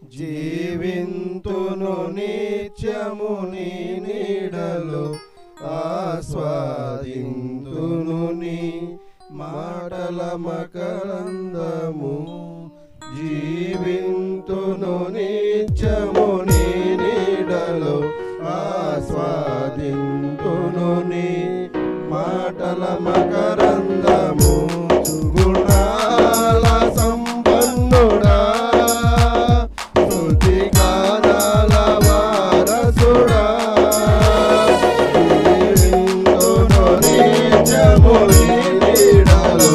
జీవింతును నిత్యము నీ నీడలో ఆస్వాదింతును నీ మాటల మకరందము జీవింతును నిత్యము నీ నీడలో ఆస్వాదింతును నీ మాటల మకరందము గుణాల సంపన్నుడా స్తుతి గానాల వారసుడా జీవింతును నిత్యము నీ నీడలో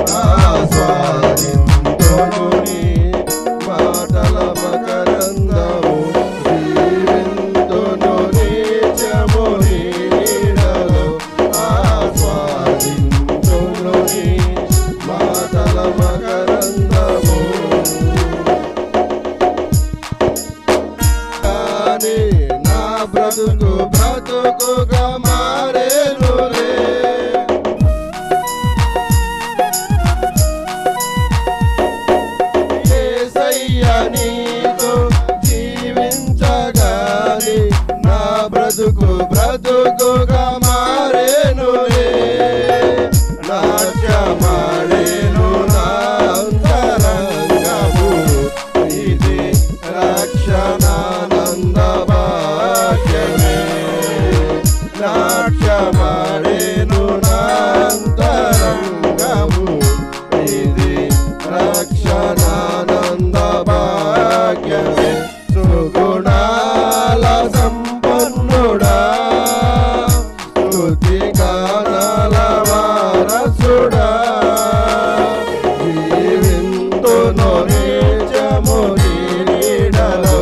ఆస్వాదింతును నీ మాటల మకరందము జీవింతును నిత్యము నీ నీడలో ఆస్వాదింతును నీ మాటల మకరందము కానీ నా బ్రతుకు బ్రతుకుగా మారేనులే యేసయ్య నీతో జీవించగాని నా బ్రతుకు బ్రతుకుగా మారేనులే నాట్యమాడేను నా అంతరంగము ఇది రక్షణానంద భాగ్యమే నాట్యమాడేను నా అంతరంగము ఇది రక్షణానంద భాగ్యమే సుగుణాల సంపన్నుడా స్తుతి గానాల వారసుడా జీవింతును నిత్యము నీ నీడలో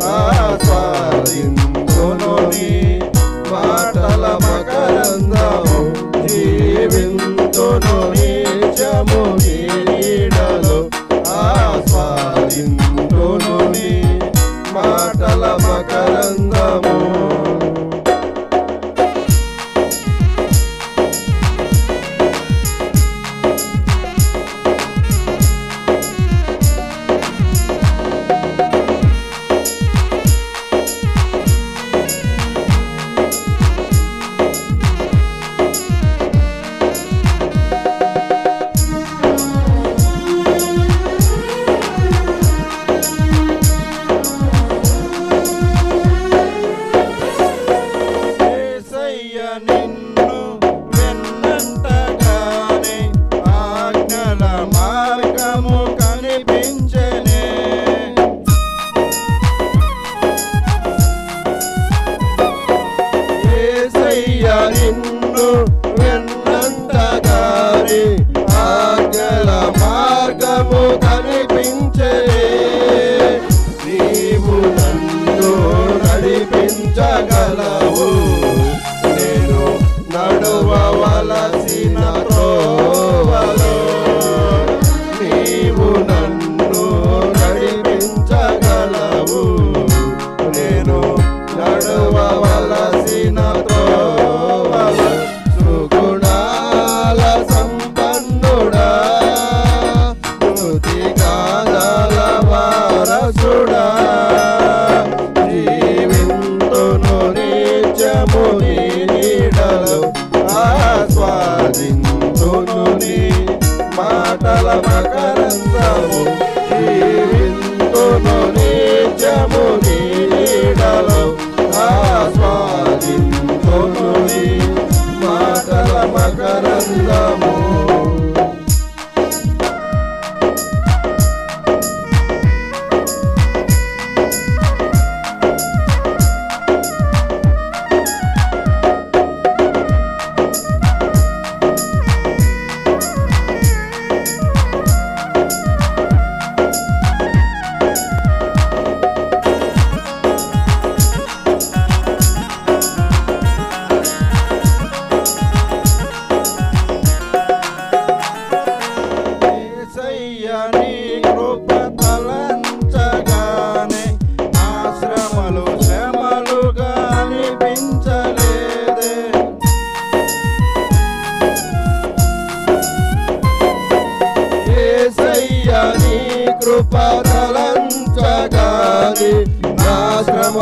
ఆస్వాదింతును నీ మాటల మకరందము జీవింతును నిత్యము నీ నీడలో ఆస్వాదింతును నీ మాటల మకరందము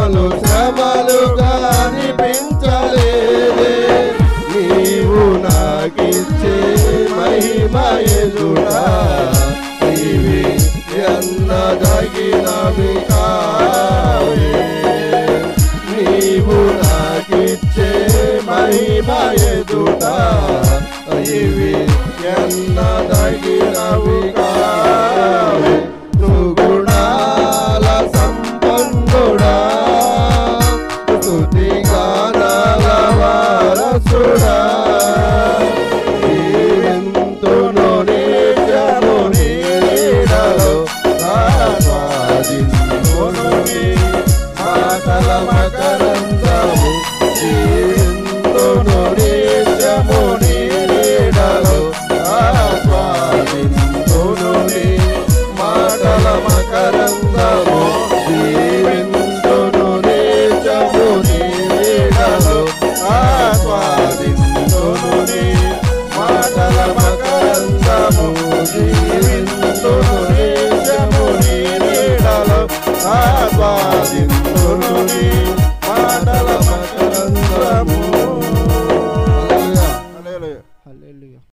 శ్రమలు శ్రమలుగా అనిపించలేదే నీవు నాకిచ్చే మహిమ ఎదుడా ఇవి ఎన్నదగినవి కావే నీవు నాకిచ్చే మహిమ ఎదుడా ఇవి ఎన్నదగినవి కావే సుగుణాల సంపన్నుడా స్తుతి గానాల వారసుడా జీవింతును నిత్యము నీడలో ఆస్వాదింతును నీ మాటల మకరందము జీవింతును నిత్యము నీడలో ఆస్వాదింతును నీ మాటల మకరందము జీవింతును నిత్యము నీడలో ఆస్వాదింతును నీ మాటల మకరందము జీవింతును నిత్యము నీడలో ఆస్వాదింతును